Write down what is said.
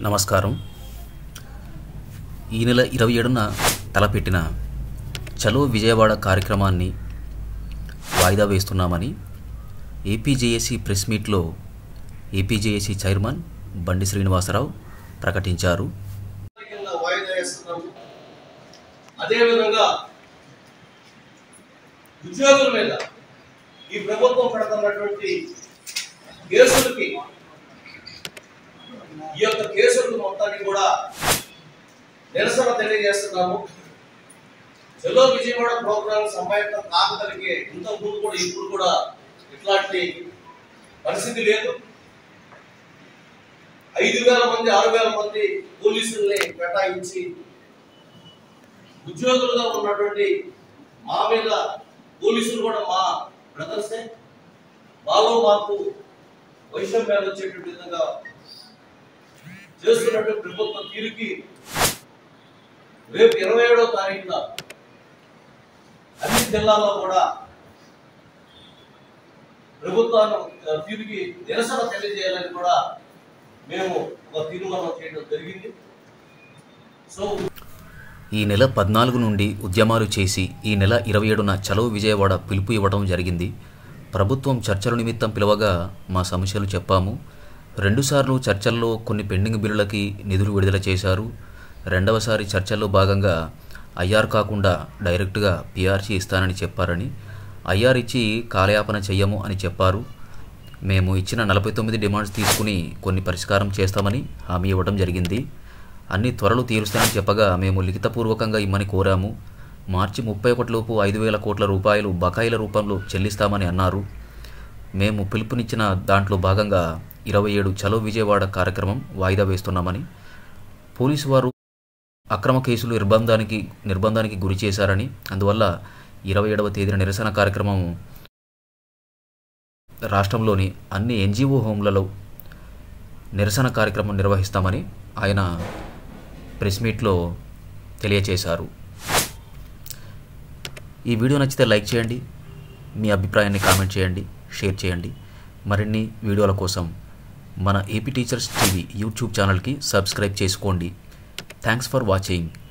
నమస్కారం ఈ నెల ఇరవై ఏడున తలపెట్టిన చలో విజయవాడ కార్యక్రమాన్ని వాయిదా వేస్తున్నామని ఏపీజేఏసీ ప్రెస్ మీట్లో ఏపీజేఏసీ చైర్మన్ బండి శ్రీనివాసరావు ప్రకటించారు కింద వాయిదా వేస్తున్నాము అదేవిధంగా ఉద్యోగుల మీద ఈ ప్రభుత్వం పెడుతున్నటువంటి కేసులకి ఈ యొక్క కేసులకు మొత్తాన్ని కూడా నిరసన తెలియజేస్తున్నాము చెలో విజయవాడ ప్రోగ్రాం సమాయత్తం కాకగలిగే ఇంత ముందు కూడా ఇప్పుడు కూడా ఇట్లాంటి పరిస్థితి లేదు ఐదు వేల మంది ఆరు వేల మంది పోలీసుల్ని కేటాయించి ఉద్యోగులుగా ఉన్నటువంటి మా మీద పోలీసులు కూడా మా బ్రదర్సే మాలో మాకు వైషమ్యాలు వచ్చేటువంటి విధంగా చేస్తున్నట్టు ప్రభుత్వ తీరుకి రేపు ఇరవై ఏడవ తారీఖున అన్ని జిల్లాల్లో కూడా ప్రభుత్వాన్ని ఆ, తీరుకి నిరసన తెలియజేయాలని కూడా మేము ఒక తీర్మానం చేయడం జరిగింది సో ఈ నెల పద్నాలుగు నుండి ఉద్యమాలు చేసి ఈ నెల ఇరవై ఏడున చలో విజయవాడ పిలుపు ఇవ్వడం జరిగింది ప్రభుత్వం చర్చల నిమిత్తం పిలవగా మా సమస్యలు చెప్పాము రెండుసార్లు చర్చల్లో కొన్ని పెండింగ్ బిల్లులకి నిధులు విడుదల చేశారు రెండవసారి చర్చల్లో భాగంగా ఐఆర్ కాకుండా డైరెక్ట్గా పిఆర్సీ ఇస్తానని చెప్పారని ఐఆర్ ఇచ్చి కాలయాపన చెయ్యము అని చెప్పారు మేము ఇచ్చిన నలభై తొమ్మిది డిమాండ్స్ తీసుకుని కొన్ని పరిష్కారం చేస్తామని హామీ ఇవ్వడం జరిగింది అన్ని త్వరలో తీరుస్తానని చెప్పగా మేము లిఖితపూర్వకంగా ఇమ్మని కోరాము మార్చి ముప్పై ఒకటిలోపు ఐదు వేల కోట్ల రూపాయలు బకాయిల రూపంలో చెల్లిస్తామని అన్నారు మేము పిలుపునిచ్చిన దాంట్లో భాగంగా ఇరవై ఏడు చలో విజయవాడ కార్యక్రమం వాయిదా వేస్తున్నామని పోలీసు వారు అక్రమ కేసులు నిర్బంధానికి నిర్బంధానికి గురి చేశారని అందువల్ల ఇరవై ఏడవ తేదీన నిరసన కార్యక్రమం రాష్ట్రంలోని అన్ని ఎన్జిఓ హోమ్లలో నిరసన కార్యక్రమం నిర్వహిస్తామని ఆయన ప్రెస్ మీట్లో తెలియచేశారు ఈ వీడియో నచ్చితే లైక్ చేయండి మీ అభిప్రాయాన్ని కామెంట్ చేయండి షేర్ చేయండి మరిన్ని వీడియోల కోసం మన ఏపీ టీచర్స్ టీవీ యూట్యూబ్ ఛానల్కి సబ్స్క్రైబ్ చేసుకోండి థ్యాంక్స్ ఫర్ వాచింగ్